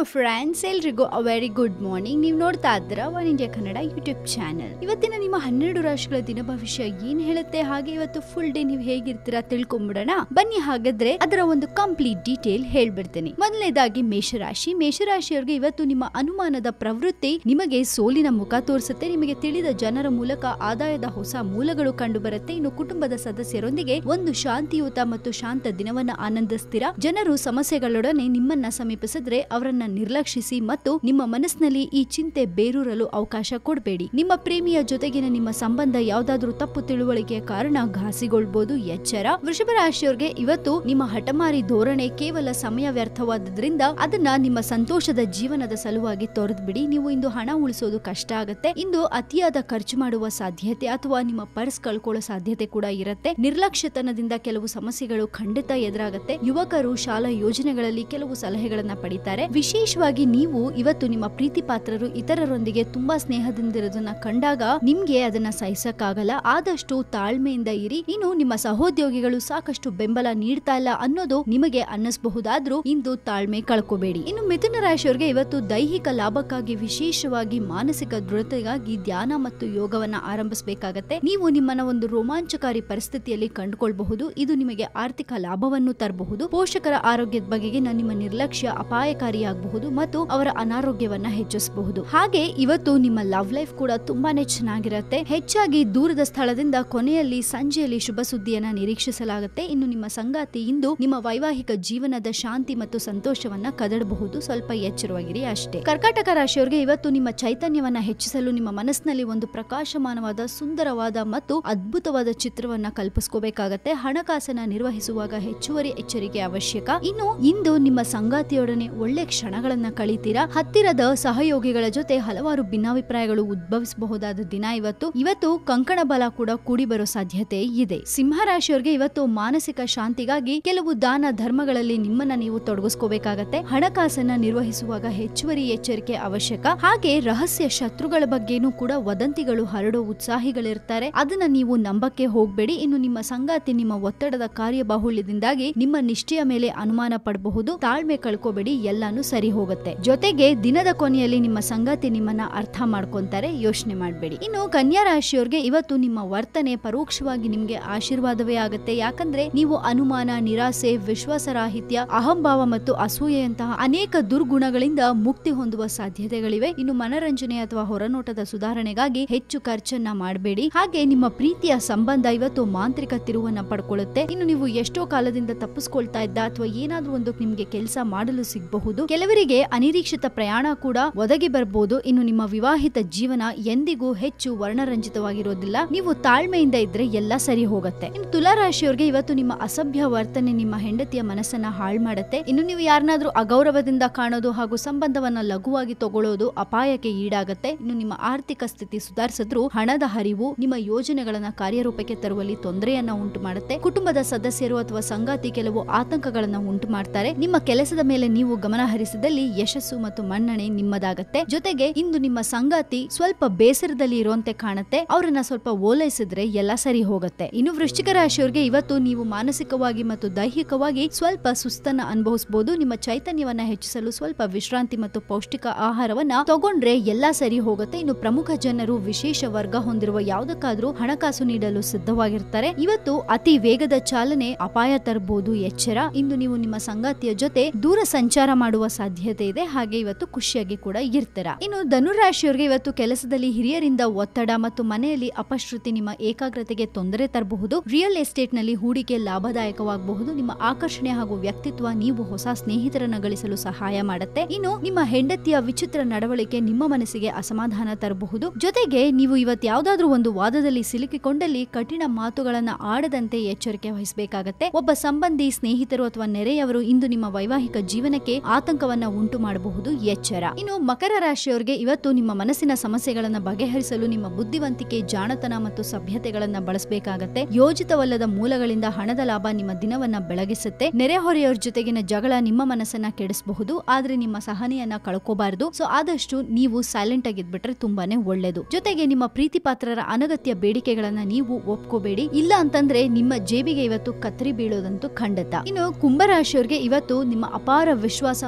friends ಎಲ್ರಿಗೂ a very good morning ನೀವು ನೋಡ್ತಾ ಇದ್ದೀರಾ one India Kannada YouTube channel ಇವತ್ತಿನ ನಿಮ್ಮ ಹನ್ನೆರಡು ರಾಶಿಗಳ ದಿನ ಭವಿಷ್ಯ ಏನ್ ಹೇಳುತ್ತೆ ಹಾಗೆ ಇವತ್ತು ಫುಲ್ ಡೇ ನೀವು ಹೇಗಿರ್ತೀರಾ ತಿಳ್ಕೊಂಬಿಡೋಣ ಬನ್ನಿ ಹಾಗಾದ್ರೆ ಅದರ ಒಂದು ಕಂಪ್ಲೀಟ್ ಡೀಟೇಲ್ ಹೇಳ್ಬಿಡ್ತೀನಿ ಮೊದಲನೇದಾಗಿ ಮೇಷರಾಶಿ ಮೇಷರಾಶಿಯವರಿಗೆ ಇವತ್ತು ನಿಮ್ಮ ಅನುಮಾನದ ಪ್ರವೃತ್ತಿ ನಿಮಗೆ ಸೋಲಿನ ಮುಖ ತೋರಿಸುತ್ತೆ ನಿಮಗೆ ತಿಳಿದ ಜನರ ಮೂಲಕ ಆದಾಯದ ಹೊಸ ಮೂಲಗಳು ಕಂಡು ಬರುತ್ತೆ ಇನ್ನು ಕುಟುಂಬದ ಸದಸ್ಯರೊಂದಿಗೆ ಒಂದು ಶಾಂತಿಯುತ ಮತ್ತು ಶಾಂತ ದಿನವನ್ನ ಆನಂದಿಸ್ತೀರಾ ಜನರು ಸಮಸ್ಯೆಗಳೊಡನೆ ನಿಮ್ಮನ್ನ ಸಮೀಪಿಸಿದ್ರೆ ಅವರನ್ನ ನಿರ್ಲಕ್ಷಿಸಿ ಮತ್ತು ನಿಮ್ಮ ಮನಸ್ಸಿನಲ್ಲಿ ಈ ಚಿಂತೆ ಬೇರೂರಲು ಅವಕಾಶ ಕೊಡಬೇಡಿ ನಿಮ್ಮ ಪ್ರೇಮಿಯ ಜೊತೆಗಿನ ನಿಮ್ಮ ಸಂಬಂಧ ಯಾವ್ದಾದ್ರೂ ತಪ್ಪು ತಿಳುವಳಿಕೆಯ ಕಾರಣ ಘಾಸಿಗೊಳ್ಬಹುದು ಎಚ್ಚರ ವೃಷಭ ರಾಶಿಯವರಿಗೆ ಇವತ್ತು ನಿಮ್ಮ ಹಠಮಾರಿ ಧೋರಣೆ ಕೇವಲ ಸಮಯ ವ್ಯರ್ಥವಾದ್ರಿಂದ ಅದನ್ನ ನಿಮ್ಮ ಸಂತೋಷದ ಜೀವನದ ಸಲುವಾಗಿ ತೊರೆದು ಬಿಡಿ ನೀವು ಇಂದು ಹಣ ಉಳಿಸೋದು ಕಷ್ಟ ಆಗುತ್ತೆ ಇಂದು ಅತಿಯಾದ ಖರ್ಚು ಮಾಡುವ ಸಾಧ್ಯತೆ ಅಥವಾ ನಿಮ್ಮ ಪರ್ಸ್ ಕಳ್ಕೊಳ್ಳೋ ಸಾಧ್ಯತೆ ಕೂಡ ಇರುತ್ತೆ ನಿರ್ಲಕ್ಷ್ಯತನದಿಂದ ಕೆಲವು ಸಮಸ್ಯೆಗಳು ಖಂಡಿತ ಎದುರಾಗುತ್ತೆ ಯುವಕರು ಶಾಲಾ ಯೋಜನೆಗಳಲ್ಲಿ ಕೆಲವು ಸಲಹೆಗಳನ್ನ ಪಡಿತಾರೆ ವಿಶೇಷವಾಗಿ ನೀವು ಇವತ್ತು ನಿಮ್ಮ ಪ್ರೀತಿ ಪಾತ್ರರು ಇತರರೊಂದಿಗೆ ತುಂಬಾ ಸ್ನೇಹದಿಂದಿರೋದನ್ನ ಕಂಡಾಗ ನಿಮ್ಗೆ ಅದನ್ನ ಸಹಿಸಕ್ಕಾಗಲ್ಲ ಆದಷ್ಟು ತಾಳ್ಮೆಯಿಂದ ಇರಿ ಇನ್ನು ನಿಮ್ಮ ಸಹೋದ್ಯೋಗಿಗಳು ಸಾಕಷ್ಟು ಬೆಂಬಲ ನೀಡ್ತಾ ಇಲ್ಲ ಅನ್ನೋದು ನಿಮಗೆ ಅನ್ನಿಸಬಹುದಾದ್ರೂ ಇಂದು ತಾಳ್ಮೆ ಕಳ್ಕೋಬೇಡಿ ಇನ್ನು ಮಿಥುನ ರಾಶಿಯವರಿಗೆ ಇವತ್ತು ದೈಹಿಕ ಲಾಭಕ್ಕಾಗಿ ವಿಶೇಷವಾಗಿ ಮಾನಸಿಕ ದೃಢತೆಗಾಗಿ ಧ್ಯಾನ ಮತ್ತು ಯೋಗವನ್ನ ಆರಂಭಿಸಬೇಕಾಗತ್ತೆ ನೀವು ನಿಮ್ಮನ್ನ ಒಂದು ರೋಮಾಂಚಕಾರಿ ಪರಿಸ್ಥಿತಿಯಲ್ಲಿ ಕಂಡುಕೊಳ್ಬಹುದು ಇದು ನಿಮಗೆ ಆರ್ಥಿಕ ಲಾಭವನ್ನು ತರಬಹುದು ಪೋಷಕರ ಆರೋಗ್ಯದ ಬಗೆಗೆ ನಿಮ್ಮ ನಿರ್ಲಕ್ಷ್ಯ ಅಪಾಯಕಾರಿಯಾಗಬಹುದು ಮತ್ತು ಅವರ ಅನಾರೋಗ್ಯವನ್ನ ಹೆಚ್ಚಿಸಬಹುದು ಹಾಗೆ ಇವತ್ತು ನಿಮ್ಮ ಲವ್ ಲೈಫ್ ಕೂಡ ತುಂಬಾನೇ ಚೆನ್ನಾಗಿರುತ್ತೆ ಹೆಚ್ಚಾಗಿ ದೂರದ ಸ್ಥಳದಿಂದ ಕೊನೆಯಲ್ಲಿ ಸಂಜೆಯಲ್ಲಿ ಶುಭ ಸುದ್ದಿಯನ್ನ ನಿರೀಕ್ಷಿಸಲಾಗುತ್ತೆ ಇನ್ನು ನಿಮ್ಮ ಸಂಗಾತಿ ಇಂದು ನಿಮ್ಮ ವೈವಾಹಿಕ ಜೀವನದ ಶಾಂತಿ ಮತ್ತು ಸಂತೋಷವನ್ನ ಕದಡಬಹುದು ಸ್ವಲ್ಪ ಎಚ್ಚರವಾಗಿರಿ ಅಷ್ಟೇ ಕರ್ಕಾಟಕ ರಾಶಿಯವರಿಗೆ ಇವತ್ತು ನಿಮ್ಮ ಚೈತನ್ಯವನ್ನ ಹೆಚ್ಚಿಸಲು ನಿಮ್ಮ ಮನಸ್ಸಿನಲ್ಲಿ ಒಂದು ಪ್ರಕಾಶಮಾನವಾದ ಸುಂದರವಾದ ಮತ್ತು ಅದ್ಭುತವಾದ ಚಿತ್ರವನ್ನ ಕಲ್ಪಿಸ್ಕೋಬೇಕಾಗತ್ತೆ ಹಣಕಾಸನ್ನ ನಿರ್ವಹಿಸುವಾಗ ಹೆಚ್ಚುವರಿ ಎಚ್ಚರಿಕೆ ಅವಶ್ಯಕ ಇನ್ನು ಇಂದು ನಿಮ್ಮ ಸಂಗಾತಿಯೊಡನೆ ಒಳ್ಳೆ ಕ್ಷಣಗಳನ್ನ ಕಳೀತೀರಾ ಹತ್ತಿರದ ಸಹಯೋಗಿಗಳ ಜೊತೆ ಹಲವಾರು ಭಿನ್ನಾಭಿಪ್ರಾಯಗಳು ಉದ್ಭವಿಸಬಹುದಾದ ದಿನ ಇವತ್ತು ಇವತ್ತು ಕಂಕಣ ಬಲ ಕೂಡ ಕೂಡಿ ಬರೋ ಸಾಧ್ಯತೆ ಇದೆ ಸಿಂಹ ರಾಶಿಯವರಿಗೆ ಇವತ್ತು ಮಾನಸಿಕ ಶಾಂತಿಗಾಗಿ ಕೆಲವು ದಾನ ಧರ್ಮಗಳಲ್ಲಿ ನಿಮ್ಮನ್ನ ನೀವು ತೊಡಗಿಸ್ಕೋಬೇಕಾಗತ್ತೆ ಹಣಕಾಸನ್ನ ನಿರ್ವಹಿಸುವಾಗ ಹೆಚ್ಚುವರಿ ಎಚ್ಚರಿಕೆ ಅವಶ್ಯಕ ಹಾಗೆ ರಹಸ್ಯ ಶತ್ರುಗಳ ಬಗ್ಗೆನೂ ಕೂಡ ವದಂತಿಗಳು ಹರಡೋ ಉತ್ಸಾಹಿಗಳಿರ್ತಾರೆ ಅದನ್ನ ನೀವು ನಂಬಕ್ಕೆ ಹೋಗ್ಬೇಡಿ ಇನ್ನು ನಿಮ್ಮ ಸಂಗಾತಿ ನಿಮ್ಮ ಒತ್ತಡದ ಕಾರ್ಯಬಾಹುಳ್ಯದಿಂದಾಗಿ ನಿಮ್ಮ ನಿಷ್ಠೆಯ ಮೇಲೆ ಅನುಮಾನ ಪಡಬಹುದು ತಾಳ್ಮೆ ಕಳ್ಕೋಬೇಡಿ ಎಲ್ಲಾನು ಸರಿ ಹೋಗುತ್ತೆ ಜೊತೆಗೆ ದಿನದ ಕೊನೆಯಲ್ಲಿ ನಿಮ್ಮ ಸಂಗಾತಿ ನಿಮ್ಮನ್ನ ಅರ್ಥ ಮಾಡ್ಕೊಂತಾರೆ ಯೋಚನೆ ಮಾಡಬೇಡಿ ಇನ್ನು ಕನ್ಯಾ ರಾಶಿಯವರಿಗೆ ಇವತ್ತು ನಿಮ್ಮ ವರ್ತನೆ ಪರೋಕ್ಷವಾಗಿ ನಿಮ್ಗೆ ಆಶೀರ್ವಾದವೇ ಆಗುತ್ತೆ ಯಾಕಂದ್ರೆ ನೀವು ಅನುಮಾನ ನಿರಾಸೆ ವಿಶ್ವಾಸರಾಹಿತ್ಯ ಅಹಂಭಾವ ಮತ್ತು ಅಸೂಯೆಯಂತಹ ಅನೇಕ ದುರ್ಗುಣಗಳಿಂದ ಮುಕ್ತಿ ಹೊಂದುವ ಸಾಧ್ಯತೆಗಳಿವೆ ಇನ್ನು ಮನರಂಜನೆ ಅಥವಾ ಹೊರನೋಟದ ಸುಧಾರಣೆಗಾಗಿ ಹೆಚ್ಚು ಖರ್ಚನ್ನ ಮಾಡಬೇಡಿ ಹಾಗೆ ನಿಮ್ಮ ಪ್ರೀತಿಯ ಸಂಬಂಧ ಇವತ್ತು ಮಾಂತ್ರಿಕ ತಿರುವನ್ನ ಪಡ್ಕೊಳ್ಳುತ್ತೆ ಇನ್ನು ನೀವು ಎಷ್ಟೋ ಕಾಲದಿಂದ ತಪ್ಪಿಸ್ಕೊಳ್ತಾ ಇದ್ದ ಅಥವಾ ಏನಾದ್ರೂ ಒಂದು ನಿಮ್ಗೆ ಕೆಲಸ ಮಾಡಲು ಸಿಗಬಹುದು ಕೆಲವರಿಗೆ ಅನಿರೀಕ್ಷಿತ ಪ್ರಯಾಣ ಕೂಡ ಒದಗಿ ಬರಬಹುದು ಇನ್ನು ನಿಮ್ಮ ವಿವಾಹಿತ ಜೀವನ ಎಂದಿಗೂ ಹೆಚ್ಚು ವರ್ಣರಂಜಿತವಾಗಿರೋದಿಲ್ಲ ನೀವು ತಾಳ್ಮೆಯಿಂದ ಇದ್ರೆ ಎಲ್ಲ ಸರಿ ಹೋಗುತ್ತೆ ಇನ್ನು ತುಲಾ ರಾಶಿಯವರಿಗೆ ಇವತ್ತು ನಿಮ್ಮ ಅಸಭ್ಯ ವರ್ತನೆ ನಿಮ್ಮ ಹೆಂಡತಿಯ ಮನಸ್ಸನ್ನ ಹಾಳು ಮಾಡುತ್ತೆ ಇನ್ನು ನೀವು ಯಾರನ್ನಾದ್ರೂ ಅಗೌರವದಿಂದ ಕಾಣೋದು ಹಾಗೂ ಸಂಬಂಧವನ್ನ ಲಘುವಾಗಿ ತಗೊಳ್ಳೋದು ಅಪಾಯಕ್ಕೆ ಈಡಾಗತ್ತೆ ಇನ್ನು ನಿಮ್ಮ ಆರ್ಥಿಕ ಸ್ಥಿತಿ ಸುಧಾರಿಸಿದ್ರು ಹಣದ ಹರಿವು ನಿಮ್ಮ ಯೋಜನೆಗಳನ್ನ ಕಾರ್ಯರೂಪಕ್ಕೆ ತರುವಲ್ಲಿ ತೊಂದರೆಯನ್ನ ಉಂಟು ಮಾಡುತ್ತೆ ಕುಟುಂಬದ ಸದಸ್ಯರು ಅಥವಾ ಸಂಗಾತಿ ಕೆಲವು ಆತಂಕಗಳನ್ನ ಉಂಟು ಮಾಡ್ತಾರೆ ನಿಮ್ಮ ಕೆಲಸದ ಮೇಲೆ ನೀವು ಗಮನ ಹರಿಸಿದಲ್ಲಿ ಯಶಸ್ಸು ಮತ್ತು ಮನ್ನಣೆ ನಿಮ್ಮದಾಗತ್ತೆ ಜೊತೆಗೆ ಇಂದು ನಿಮ್ಮ ಸಂಗಾತಿ ಸ್ವಲ್ಪ ಬೇಸರದಲ್ಲಿ ಇರುವಂತೆ ಕಾಣುತ್ತೆ ಅವರನ್ನ ಸ್ವಲ್ಪ ಓಲೈಸಿದ್ರೆ ಎಲ್ಲ ಸರಿ ಹೋಗುತ್ತೆ ಇನ್ನು ವೃಶ್ಚಿಕ ರಾಶಿಯವರಿಗೆ ಇವತ್ತು ನೀವು ಮಾನಸಿಕವಾಗಿ ಮತ್ತು ದೈಹಿಕವಾಗಿ ಸ್ವಲ್ಪ ಸುಸ್ತನ್ನ ಅನುಭವಿಸಬಹುದು ನಿಮ್ಮ ಚೈತನ್ಯವನ್ನ ಹೆಚ್ಚಿಸಲು ಸ್ವಲ್ಪ ವಿಶ್ರಾಂತಿ ಮತ್ತು ಪೌಷ್ಟಿಕ ಆಹಾರವನ್ನ ತಗೊಂಡ್ರೆ ಎಲ್ಲಾ ಸರಿ ಹೋಗುತ್ತೆ ಇನ್ನು ಪ್ರಮುಖ ಜನರು ವಿಶೇಷ ವರ್ಗ ಹೊಂದಿರುವ ಯಾವುದಕ್ಕಾದ್ರೂ ಹಣಕಾಸು ನೀಡಲು ಸಿದ್ಧವಾಗಿರ್ತಾರೆ ಇವತ್ತು ಅತಿ ವೇಗದ ಚಾಲನೆ ಅಪಾಯ ತರಬಹುದು ಎಚ್ಚರ ಇಂದು ನೀವು ನಿಮ್ಮ ಸಂಗಾತಿಯ ಜೊತೆ ದೂರ ಸಂಚಾರ ಮಾಡುವ ಸಾಧ್ಯತೆ ಇದೆ ಹಾಗೆ ಇವತ್ತು ಖುಷಿಯಾಗಿ ಕೂಡ ಇರ್ತೀರ ಇನ್ನು ಧನುರಾಶಿಯವರಿಗೆ ಇವತ್ತು ಕೆಲಸದಲ್ಲಿ ಹಿರಿಯರಿಂದ ಒತ್ತಡ ಮತ್ತು ಮನೆಯಲ್ಲಿ ಅಪಶ್ರುತಿ ನಿಮ್ಮ ಏಕಾಗ್ರತೆಗೆ ತೊಂದರೆ ತರಬಹುದು ರಿಯಲ್ ಎಸ್ಟೇಟ್ ನಲ್ಲಿ ಹೂಡಿಕೆ ಲಾಭದಾಯಕವಾಗಬಹುದು ನಿಮ್ಮ ಆಕರ್ಷಣೆ ಹಾಗೂ ವ್ಯಕ್ತಿತ್ವ ನೀವು ಹೊಸ ಸ್ನೇಹಿತರನ್ನ ಗಳಿಸಲು ಸಹಾಯ ಮಾಡುತ್ತೆ ಇನ್ನು ನಿಮ್ಮ ಹೆಂಡತಿಯ ವಿಚಿತ್ರ ನಡವಳಿಕೆ ನಿಮ್ಮ ಮನಸ್ಸಿಗೆ ಅಸಮಾಧಾನ ತರಬಹುದು ಜೊತೆಗೆ ನೀವು ಇವತ್ತು ಯಾವ್ದಾದ್ರೂ ಒಂದು ವಾದದಲ್ಲಿ ಸಿಲುಕಿಕೊಂಡಲ್ಲಿ ಕಠಿಣ ಮಾತುಗಳನ್ನ ಆಡದಂತೆ ಎಚ್ಚರಿಕೆ ವಹಿಸಬೇಕಾಗತ್ತೆ ಒಬ್ಬ ಸಂಬಂಧಿ ಸ್ನೇಹಿತರು ಅಥವಾ ನೆರೆಯವರು ಇಂದು ನಿಮ್ಮ ವೈವಾಹಿಕ ಜೀವನಕ್ಕೆ ಆತಂಕವನ್ನ ಉಂಟು ಮಾಡಬಹುದು ಎಚ್ಚರ ಇನ್ನು ಮಕರ ರಾಶಿಯವರಿಗೆ ಇವತ್ತು ನಿಮ್ಮ ಮನಸ್ಸಿನ ಸಮಸ್ಯೆಗಳನ್ನ ಬಗೆಹರಿಸಲು ನಿಮ್ಮ ಬುದ್ಧಿವಂತಿಕೆ ಜಾಣತನ ಮತ್ತು ಸಭ್ಯತೆಗಳನ್ನ ಬಳಸಬೇಕಾಗತ್ತೆ ಯೋಜಿತವಲ್ಲದ ಮೂಲಗಳಿಂದ ಹಣದ ಲಾಭ ನಿಮ್ಮ ದಿನವನ್ನ ಬೆಳಗಿಸುತ್ತೆ ನೆರೆಹೊರೆಯವರ ಜೊತೆಗಿನ ಜಗಳ ನಿಮ್ಮ ಮನಸ್ಸನ್ನ ಕೆಡಿಸಬಹುದು ಆದ್ರೆ ನಿಮ್ಮ ಸಹನೆಯನ್ನ ಕಳ್ಕೋಬಾರದು ಸೊ ಆದಷ್ಟು ನೀವು ಸೈಲೆಂಟ್ ಆಗಿದ್ಬಿಟ್ರೆ ತುಂಬಾನೇ ಒಳ್ಳೇದು ಜೊತೆಗೆ ನಿಮ್ಮ ಪ್ರೀತಿ ಪಾತ್ರರ ಅನಗತ್ಯ ಬೇಡಿಕೆಗಳನ್ನ ನೀವು ಒಪ್ಕೋಬೇಡಿ ಇಲ್ಲ ಅಂತಂದ್ರೆ ನಿಮ್ಮ ಜೇಬಿಗೆ ಇವತ್ತು ಕತ್ತರಿ ಬೀಳೋದಂತೂ ಖಂಡಿತ ಇನ್ನು ಕುಂಭರಾಶಿಯವರಿಗೆ ಇವತ್ತು ನಿಮ್ಮ ಅಪಾರ ವಿಶ್ವಾಸ ಮತ್ತು ಸುಲಭ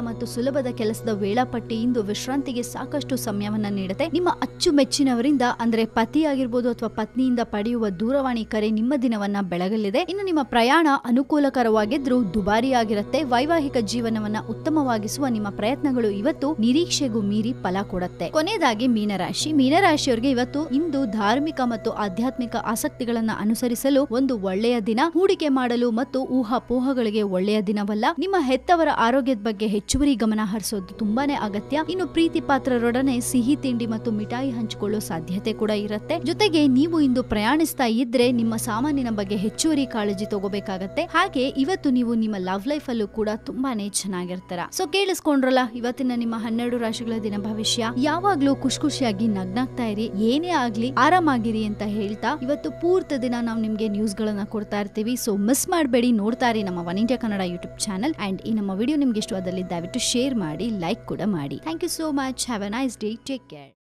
ಸುಲಭದ ಕೆಲಸದ ವೇಳಾಪಟ್ಟಿ ಇಂದು ವಿಶ್ರಾಂತಿಗೆ ಸಾಕಷ್ಟು ಸಮಯವನ್ನ ನೀಡುತ್ತೆ ನಿಮ್ಮ ಅಚ್ಚುಮೆಚ್ಚಿನವರಿಂದ ಅಂದ್ರೆ ಪತಿ ಆಗಿರ್ಬೋದು ಅಥವಾ ಪತ್ನಿಯಿಂದ ಪಡೆಯುವ ದೂರವಾಣಿ ಕರೆ ನಿಮ್ಮ ದಿನವನ್ನ ಬೆಳಗಲಿದೆ ಇನ್ನು ನಿಮ್ಮ ಪ್ರಯಾಣ ಅನುಕೂಲಕರವಾಗಿದ್ರೂ ದುಬಾರಿಯಾಗಿರುತ್ತೆ ವೈವಾಹಿಕ ಜೀವನವನ್ನ ಉತ್ತಮವಾಗಿಸುವ ನಿಮ್ಮ ಪ್ರಯತ್ನಗಳು ಇವತ್ತು ನಿರೀಕ್ಷೆಗೂ ಮೀರಿ ಫಲ ಕೊಡುತ್ತೆ ಕೊನೆಯದಾಗಿ ಮೀನರಾಶಿ ಮೀನರಾಶಿಯವರಿಗೆ ಇವತ್ತು ಇಂದು ಧಾರ್ಮಿಕ ಮತ್ತು ಆಧ್ಯಾತ್ಮಿಕ ಆಸಕ್ತಿಗಳನ್ನ ಅನುಸರಿಸಲು ಒಂದು ಒಳ್ಳೆಯ ದಿನ ಹೂಡಿಕೆ ಮಾಡಲು ಮತ್ತು ಊಹಾಪೋಹಗಳಿಗೆ ಒಳ್ಳೆಯ ದಿನವಲ್ಲ ನಿಮ್ಮ ಹೆತ್ತವರ ಆರೋಗ್ಯದ ಬಗ್ಗೆ ಹೆಚ್ಚುವರಿ ಗಮನ ಹರಿಸೋದು ತುಂಬಾನೇ ಅಗತ್ಯ ಇನ್ನು ಪ್ರೀತಿ ಪಾತ್ರರೊಡನೆ ಸಿಹಿ ತಿಂಡಿ ಮತ್ತು ಮಿಠಾಯಿ ಹಂಚಿಕೊಳ್ಳೋ ಸಾಧ್ಯತೆ ಕೂಡ ಇರುತ್ತೆ ಜೊತೆಗೆ ನೀವು ಇಂದು ಪ್ರಯಾಣಿಸ್ತಾ ಇದ್ರೆ ನಿಮ್ಮ ಸಾಮಾನಿನ ಬಗ್ಗೆ ಹೆಚ್ಚುವರಿ ಕಾಳಜಿ ತಗೋಬೇಕಾಗತ್ತೆ ಹಾಗೆ ಇವತ್ತು ನೀವು ನಿಮ್ಮ ಲವ್ ಲೈಫ್ ಅಲ್ಲೂ ಕೂಡ ತುಂಬಾನೇ ಚೆನ್ನಾಗಿರ್ತಾರ ಸೊ ಕೇಳಿಸ್ಕೊಂಡ್ರಲ್ಲ ಇವತ್ತಿನ ನಿಮ್ಮ ಹನ್ನೆರಡು ರಾಶಿಗಳ ದಿನ ಭವಿಷ್ಯ ಯಾವಾಗ್ಲೂ ಖುಷಿ ಖುಷಿಯಾಗಿ ನಗ್ನಾಗ್ತಾ ಇರಿ ಏನೇ ಆಗ್ಲಿ ಆರಾಮಾಗಿರಿ ಅಂತ ಹೇಳ್ತಾ ಇವತ್ತು ಪೂರ್ತಿ ದಿನ ನಾವು ನಿಮ್ಗೆ ನ್ಯೂಸ್ ಗಳನ್ನ ಕೊಡ್ತಾ ಇರ್ತೀವಿ ಸೊ ಮಿಸ್ ಮಾಡಬೇಡಿ ನೋಡ್ತಾ ಇರಿ ನಮ್ಮ one India Kannada YouTube channel and ಈ ನಮ್ಮ ವಿಡಿಯೋ ನಿಮ್ಗೆ ಇಷ್ಟವಾದಲ್ಲಿ ದಯವಿಟ್ಟು ಶೇರ್ ಮಾಡಿ ಲೈಕ್ ಕೂಡ ಮಾಡಿ thank you so much have a nice day take care